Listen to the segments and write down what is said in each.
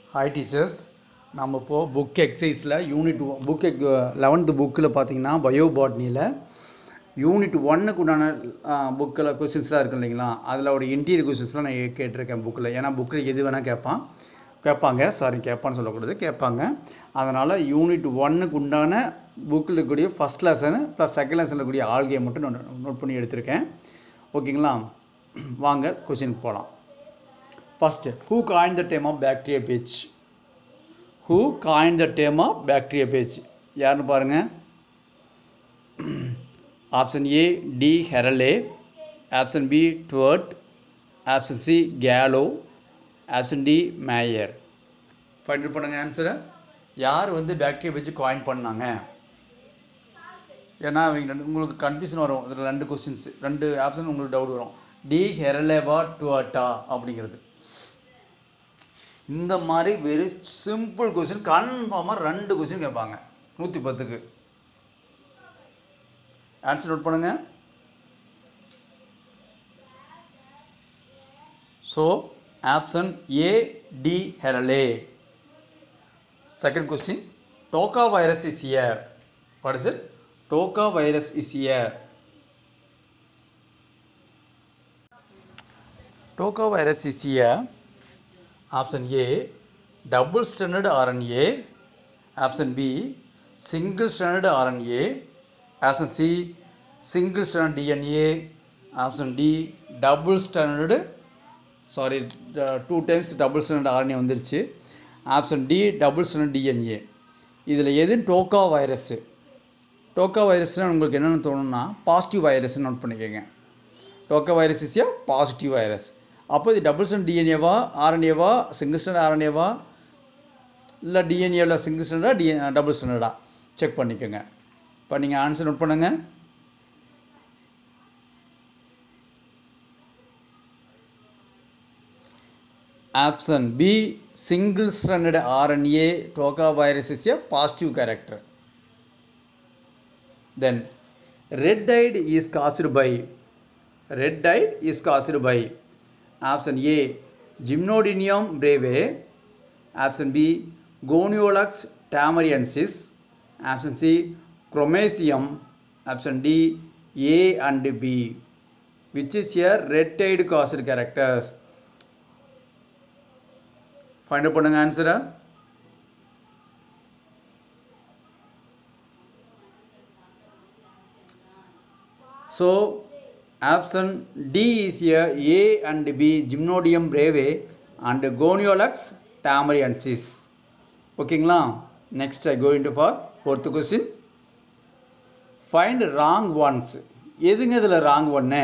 Hi teachers நம்ம இப்போது book எக்ஸசைஸில் யூனிட் புக் எக் லெவன்த்து புக்கில் பார்த்தீங்கன்னா பயோ பாட்னியில் யூனிட் ஒன்னுக்கு உண்டான புக்கில் கொஸ்டின்ஸ்லாம் இருக்கு இல்லைங்களா அதில் ஒரு இன்டீரியர் கொஸ்டின்ஸ்லாம் நான் கேட்டிருக்கேன் புக்கில் ஏன்னா புக்கில் எது வேணால் கேட்பான் கேட்பாங்க சாரி கேட்பான்னு சொல்லக்கூடாது கேட்பாங்க அதனால் யூனிட் ஒன்னுக்கு உண்டான புக்கில் இருக்கக்கூடிய ஃபஸ்ட் லெசனு ப்ளஸ் செகண்ட் லெசனில் இருக்கக்கூடிய ஆல்கையை மட்டும் நான் நோட் பண்ணி எடுத்திருக்கேன் ஓகேங்களா வாங்க கொஸ்டின் போகலாம் first who coined the term of bacteriophage who coined the term of bacteriophage யாருன்னு பாருங்கள் option A D Herelle option B Twort option C Gallo option D Mayer find பண்ணுங்கள் ஆன்சரை யார் வந்து பேக்டீரியா பேஜ் காயின் பண்ணாங்க ஏன்னா அவங்க ரெண்டு உங்களுக்கு கன்ஃபியூஷன் வரும் இதில் ரெண்டு கொஸ்டின்ஸ் ரெண்டு ஆப்ஷன் உங்களுக்கு டவுட் வரும் டி ஹெரலேவா டுவர்ட்டா அப்படிங்கிறது இந்த மாதிரி வெரி சிம்பிள் கொஸ்டின் கன்ஃபார்மாக ரெண்டு கொஸ்டின் கேட்பாங்க நூற்றி பத்துக்கு ஆன்சர் நோட் பண்ணுங்க so option A D Herelle second question Toka virus is a what is it Toka virus is a Toka virus is a option A double standard RNA option B single standard RNA option C single standard DNA option D double standard sorry two times double standard RNA வந்துருச்சு option D double standard DNA இதில் எது டோக்கா virus டோக்கா வைரஸ்னால் உங்களுக்கு என்னென்னு தோணுன்னா positive வைரஸ்ன்னு note பண்ணிக்கோங்க Toka virus is a positive virus அப்போ இது double stand டிஎன்ஏவா ஆர்என்ஏவா சிங்கிள் ஸ்டாண்ட் ஆர்என்ஏவா இல்லை டிஎன்ஏவில் சிங்கிள் ஸ்டாண்டர்டா டி டபுள் ஸ்டாண்டர்டா செக் பண்ணிக்கோங்க இப்போ நீங்கள் ஆன்சர் நோட் பண்ணுங்கள் option B single standard RNA Toka virus is a positive character then red tide is caused by red tide is caused by option A Gymnodinium breve option B Gonyaulax tamarensis option C Chromatium option D A and B which is a red tide caused characters find out பண்ணுங்க ஆன்சரை so option D is a A and B Gymnodinium breve and Gonyaulax tamarensis ஓகேங்களா next I go into for fourth question find wrong ones எதுங்க இதில் wrong ஒன்று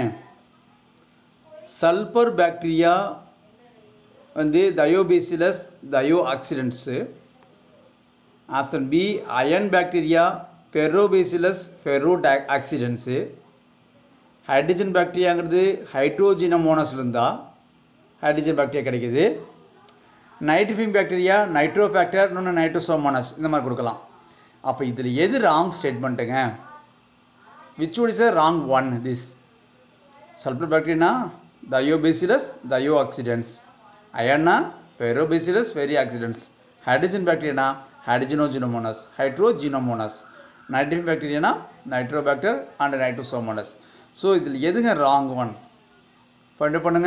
sulphur bacteria வந்து Thiobacillus thio oxidans option B iron bacteria Ferrobacillus ferro oxidans hydrogen பாக்டீரியாங்கிறது ஹைட்ரோஜினமோனஸ்லேருந்து தான் hydrogen bacteria கிடைக்கிது nitrifying bacteria Nitrobacter இன்னொன்று நைட்ரோசோமோனஸ் இந்த மாதிரி கொடுக்கலாம் அப்போ இதில் எது ராங் ஸ்டேட்மெண்ட்டுங்க which one is a wrong one this sulphur bacteria Thiobacillus thio oxidans அயன்னா பெரோபேசிலஸ் வெரி ஆக்சிடென்ட்ஸ் ஹைட்ரஜன் பாக்டீரியானா ஹைட்ரஜனோஜினோமோனஸ் ஹைட்ரோஜினோமோனஸ் நைட்ரிஃபின் பாக்டீரியானா நைட்ரோபாக்டர் அண்ட் நைட்ரோசோமோனஸ் ஸோ இதில் எதுங்க ராங் ஒன் ஃபைண்ட் பண்ணுங்க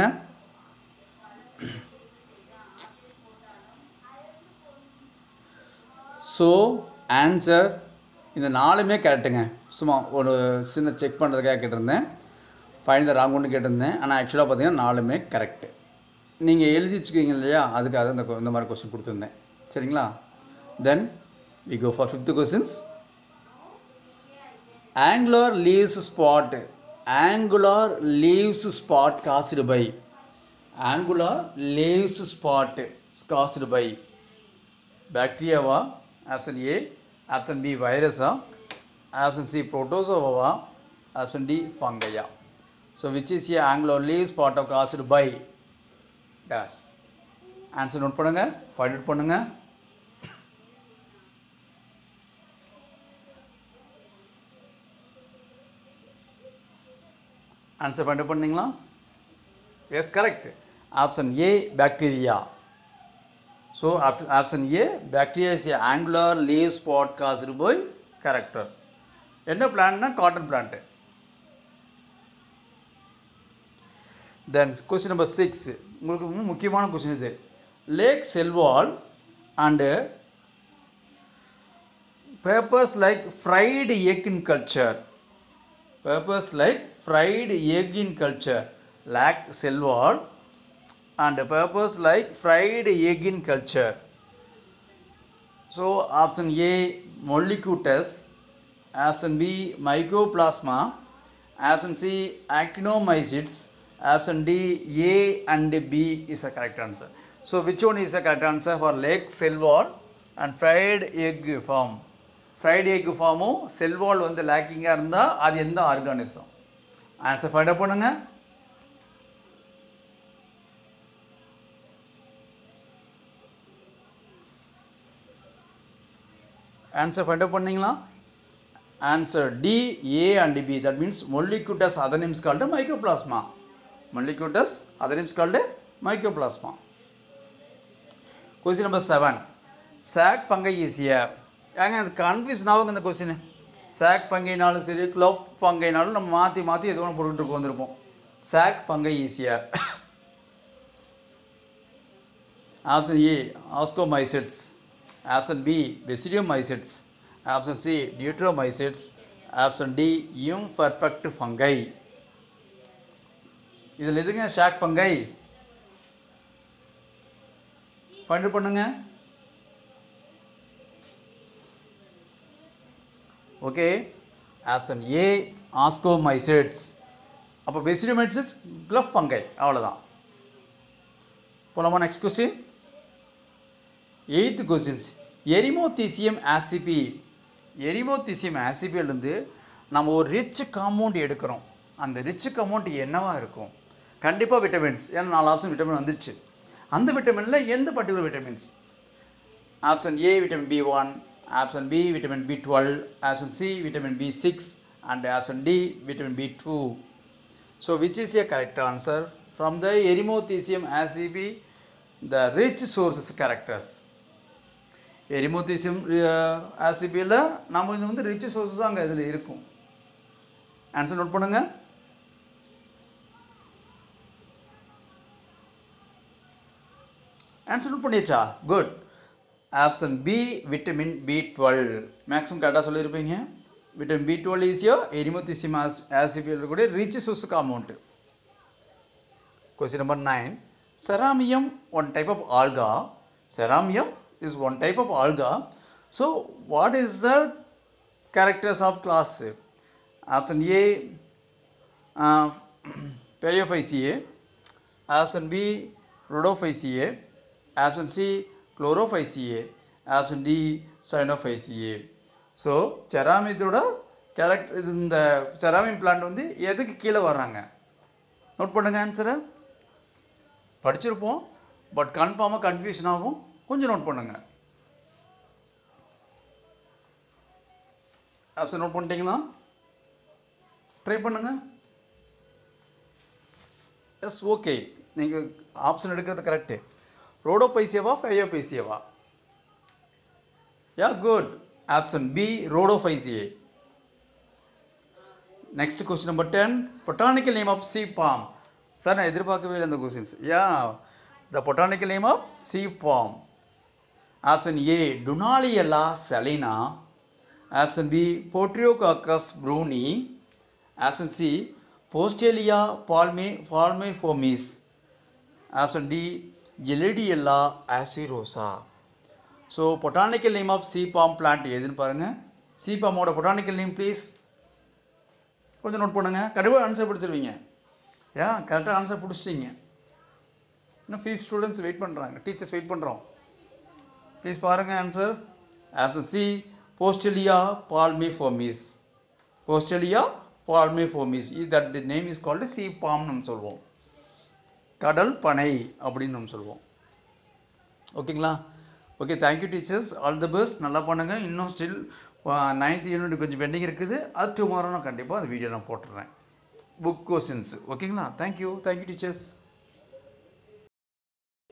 ஸோ ஆன்சர் இந்த நாலுமே கரெக்டுங்க சும்மா ஒரு சின்ன செக் பண்ணுறதுக்காக கேட்டிருந்தேன் ஃபைன் த ராங் ஒன்று கேட்டிருந்தேன் ஆனால் ஆக்சுவலாக பார்த்தீங்கன்னா நாலுமே கரெக்டு நீங்கள் எழுதி வச்சுக்கிங்க இல்லையா அதுக்காக இந்த இந்த மாதிரி கொஸ்டின் கொடுத்துருந்தேன் சரிங்களா then we go for fifth questions angular leaves spot angular leaves spot caused by angular leaves spot caused by பாக்டீரியாவா ஆப்ஷன் ஏ ஆப்ஷன் பி வைரஸா ஆப்ஷன் சி புரோட்டோசோவாவா ஆப்ஷன் டி ஃபங்கையா so which is a angular leaf spot of caused by days answer note பண்ணுங்கள் find out பண்ணுங்கள் answer find out பண்ணீங்களா yes correct option A bacteria so option A bacteria is a angular leaf spot caused by character என்ன பிளான்ட்னா cotton plant then question number six உங்களுக்கு ரொம்ப முக்கியமான question இது lack cell wall and papers like fried egg in culture papers like fried egg in culture lack cell wall and purpose like fried egg in culture. So option A mollicutus, option B mycoplasma, option C actinomycetes, option D A and B is a correct answer. So which one is the correct answer for leg cell wall and fried egg form? Fried egg ஃபார்மும் cell wall வந்து லேக்கிங்காக இருந்தால் அது எந்த organism answer find up பண்ணுங்கள் answer find out பண்ணீங்களா answer D A and B that means mollicutes other names called mycoplasma mollicutes other names called mycoplasma question number seven sac fungi ஈஸியா ஏங்க அது கன்ஃபியூஷன் ஆகுங்க இந்த கொஸ்டின் சாக் பங்கைனாலும் சரி globe பங்கைனாலும் நம்ம மாற்றி மாற்றி எது ஒன்று போட்டுக்கிட்டு வந்திருப்போம் சாக் பங்கை ஈஸியா option A ascomycetes option B basidiomycetes option C deuteromycetes option D imperfect fungi இதில் எதுங்க ஷாக் ஃபங்கை ஃபைண்ட் பண்ணுங்க ஓகே ஆப்ஷன் ஏ ஆஸ்கோமைசிட்ஸ் அப்போ பெசிடியோமைசிட்ஸ் க்ளஃப் ஃபங்கை அவ்வளோதான் போலாமா next question eight questions Eremothecium ashbyii Eremothecium ஆசிபியிலேருந்து நம்ம ஒரு ரிச் காம்பவுண்ட் எடுக்கிறோம் அந்த ரிச் காம்பவுண்ட் என்னவா இருக்கும் கண்டிப்பாக விட்டமின்ஸ் ஏன்னா நாலு ஆப்ஷன் விட்டமின் வந்துச்சு அந்த விட்டமினில் எந்த particular vitamins option A vitamin B one option B vitamin B twelve option C vitamin B six and option D vitamin B two so which is a correct answer from the Eremothecium ashbyii the rich sources characters Eremothecium ஆசிபியில் நம்ம இது வந்து rich sources அங்கே இதில் இருக்கும் answer note பண்ணுங்க answer note பண்ணியாச்சா good option B vitamin B twelve maximum கரெக்டாக சொல்லியிருப்பீங்க விட்டமின் பி டுவெல் ஈஸியோ எரிமோத்தீசியம் ஆஸ் ஆசிபியில் கூட ரிச் சோர்ஸுக்கு amount Question number 9. Ceramium, one type of alga. Ceramium is one type of alga. So, what is the characters of class? Option A, uh, Phaeophyceae. Option B, Rhodophyceae. Option C, Chlorophyceae. Option D, Cyanophyceae. So செராமியத்தோட character இந்த Ceramium plant வந்து எதுக்கு கீழே வர்றாங்க note பண்ணுங்க ஆன்சரை படிச்சிருப்போம் but கன்ஃபார்மாக கன்ஃபியூஷன் ஆகும் கொஞ்சம் நோட் பண்ணுங்க ஆப்ஷன் நோட் பண்ணிட்டீங்களா ட்ரை பண்ணுங்க எஸ் ஓகே நீங்கள் ஆப்ஷன் எடுக்கிறது கரெக்டு ரோடோ பைசியவா ஃபையோ பைசியவா yeah good option B Rhodophyceae next question number ten botanical name of sea palm sir நான் எதிர்பார்க்கவே இல்லை இந்த questions yeah the botanical name of sea palm option A Dunaliella salina option B Botryococcus braunii option C Postelsia palmae palmaeformis option D Gelidiella acerosa so botanical name of sea bomb plant எதுன்னு பாருங்கள் sea பாமோட botanical name please கொஞ்சம் note பண்ணுங்க கண்டிப்பாக answer பிடிச்சிருவீங்க ஏன் கரெக்டாக answer பிடிச்சிட்டீங்க இன்னும் ஃபீவ் ஸ்டூடெண்ட்ஸ் வெயிட் பண்ணுறாங்க டீச்சர்ஸ் வெயிட் பண்ணுறோம் ப்ளீஸ் பாருங்கள் answer option C Postelsia palmaeformis Postelsia palmaeformis is that name is called sea palm நம்ம சொல்லுவோம் கடல் பனை அப்படின்னு நம்ம சொல்லுவோம் ஓகேங்களா okay thank you teachers all the best நல்லா பண்ணுங்கள் இன்னும் ஸ்டில் நைன்த் யூனிட் கொஞ்சம் பெண்டிங் இருக்குது அது டுமாரோ நான் கண்டிப்பாக அந்த வீடியோ நான் போட்டுடுறேன் புக் கொஸ்டின்ஸ் ஓகேங்களா தேங்க்யூ தேங்க்யூ டீச்சர்ஸ்